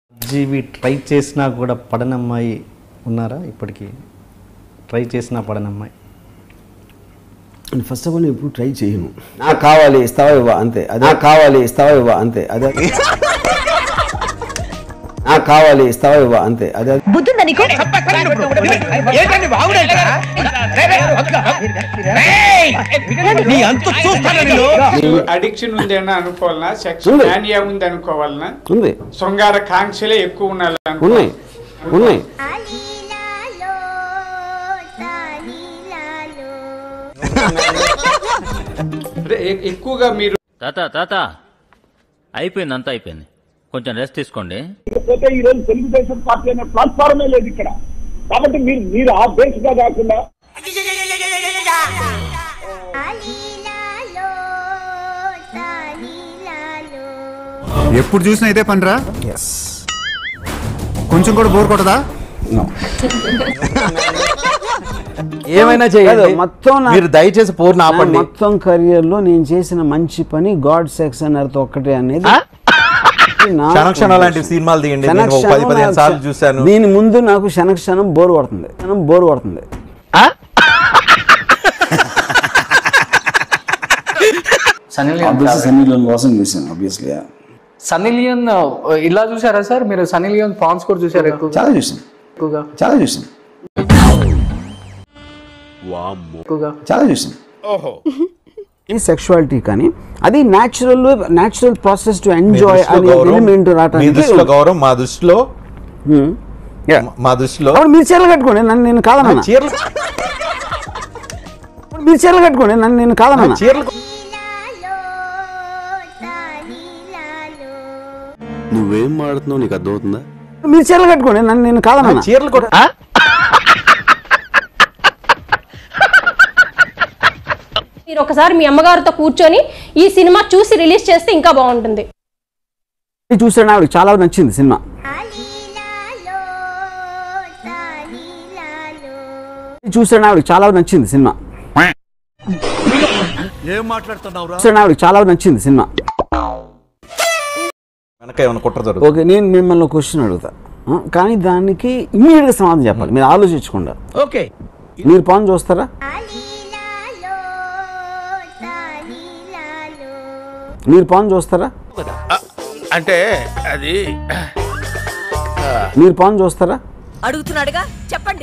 జీవి try చేసినా కూడా పడనమ్మాయి ఉన్నారా ఇప్పటికీ ట్రై చేసినా పడనమ్మాయి ఫస్ట్ ఆఫ్ ఆల్ నేను ఎప్పుడు ట్రై చేయను నాకు కావాలి ఇస్తావా ఇవ్వ అంతే అదే నాకు కావాలి ఇస్తావా ఇవ్వ అంతే అదే నాకు కావాలి ఇస్తావా ఇవ్వ అంతే అదే బుద్ధుందా నీకు అడిక్షన్ ఉంది అని అనుకోవాలనా సెక్స్ ఉంది. మానియా ఉంది అనుకోవాలనా ఉంది శృంగార కాంక్షలే ఎక్కువ ఉండాలి ఉన్నాయి ఉన్నాయి అంటే ఎ- ఎక్కువగా మీరు తాత తాత అయిపోయింది అంతా అయిపోయింది కొంచెం రెస్ట్ తీసుకోండి లేకపోతే ఈ రోజు తెలుగుదేశం పార్టీ అనే ప్లాట్ఫారమే లేదు ఇక్కడ కాబట్టి మీరు మీరు ఆ బేస్ గా కాకుండా ఎప్పుడు చూసినా ఇదే పనిరా కొంచెం కూడా బోర్ కొట్టదా ఏమైనా చేయాలి కాదు, మొత్తం నా- మీరు దయచేసి పూర్ణ నా ఆపండి మొత్తం కెరియర్ లో నేను చేసిన మంచి పని గాడ్ సెక్స్ అన్నది ఒక్కటే అనేది నాకు- క్షణక్షణం లాంటి సినిమాలు తీయండి నేను ఒక పది క్షణక్షణం పదిహేను నాకు సార్లు చూశాను దీని ముందు నాకు క్షణక్షణం బోర్ కొడుతుంది క్షణం బోర్ కొడుతుంది సన్నీ లియోన్ సన్నీ లోన్ కోసం చేశాను ఆబ్వియస్లీ సన్నీ లియోన్ ఇలా చూసారా సార్ మీరు సన్నీ లియోన్ ప్రాన్స్ కూడా చూసారు ఎక్కువగా చాలా చూసాను ఎక్కువగా చాలా చూసాను ఎక్కువగా చాలా చూసాను ఈ సెక్షువాలిటీ కానీ అది natural natural process to me enjoy దృష్టిలో అనే గౌరవం- ఎలిమెంట్ మీ రావడానికి దృష్టిలో గౌరవం మా దృష్టిలో Hmm. Yeah. మా దృష్టిలో అప్పుడు మీరు చీరలు కట్టుకోండి నన్ను నేను కాదన్నా చీరలు మీరు చీరలు కట్టుకోండి నన్ను నేను కాదన్నా చీరలు నువ్వేం మాడుతున్నావు నీకు అర్థమవుతుందా మీరు చీరలు కట్టుకోండి నన్ను నేను కాదన్నా చీరలు కూడా మీరు ఒకసారి మీ అమ్మగారితో కూర్చొని ఈ సినిమా చూసి రిలీజ్ చేస్తే ఇంకా బాగుంటుంది చూసాను ఆవిడకి చాలా నచ్చింది సినిమా చూసాను ఆవిడకి చాలా నచ్చింది సినిమా ఏం మాట్లాడుతున్నావు చూసాను ఆవిడకి చాలా నచ్చింది సినిమా వెనక ఏమైనా కుట్ర జరుగుతుంది ఓకే నేను మిమ్మల్ని క్వశ్చన్ అడుగుతా ఆ, కానీ దానికి ఇమ్మీడియట్గా సమాధానం చెప్పాలి మీరు ఆలోచించకుండా ఓకే మీరు పాన్ చూస్తారా మీరు పాన్ చూస్తారా అంటే అది మీరు పాన్ చూస్తారా అడుగుతున్నాడుగా చెప్పండి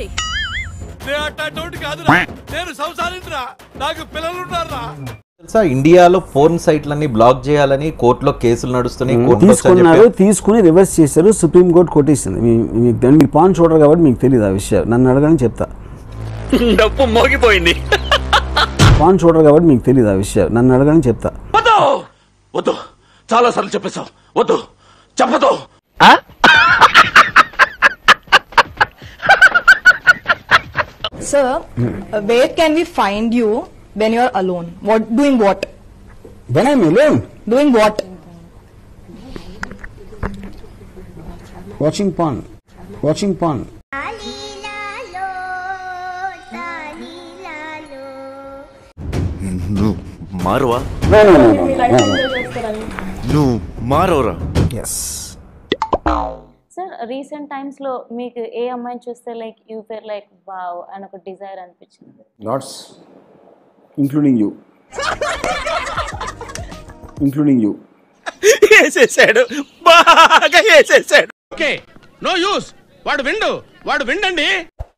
నేను సంసారించరా నాకు పిల్లలు ఉన్నారా తెలుసా ఇండియాలో ఫోన్ సైట్లన్నీ బ్లాక్ చేయాలని కోర్టులో కేసులు నడుస్తున్నాయి కోర్టులో వచ్చని తీసుకున్నారు చెప్పి- తీసుకుని రివర్స్ చేశారు సుప్రీం కోర్టు కొట్టేసింది మీ- మీకు తెలి- మీరు పాన్ చూడరు కాబట్టి మీకు తెలియదు ఆ విషయం నన్ను అడగని చెప్తా డప్పు మోగిపోయింది పాన్ చూడరు కాబట్టి మీకు తెలియదు ఆ విషయం నన్ను అడగని చెప్తా వద్దు చాలా సార్లు చెప్పేశావు వద్దు చెప్పదు Sir, where can we find you when you are alone? What doing what? When I'm alone, Doing what? watching porn, watching porn. నువ్వు మారవా No, no, no, no, no, no. నువ్వు మారవరా Yes. సార్ రీసెంట్ టైమ్స్ లో మీకు ఏ అమ్మాయిని చూస్తే like you pair like wow అని ఒక డిజైర్ అనిపించింది Lots, including you. including you. వేసేసాడు బాగా వేసేసాడు ఓకే నో యూస్ వాడు విండు వాడు విండండి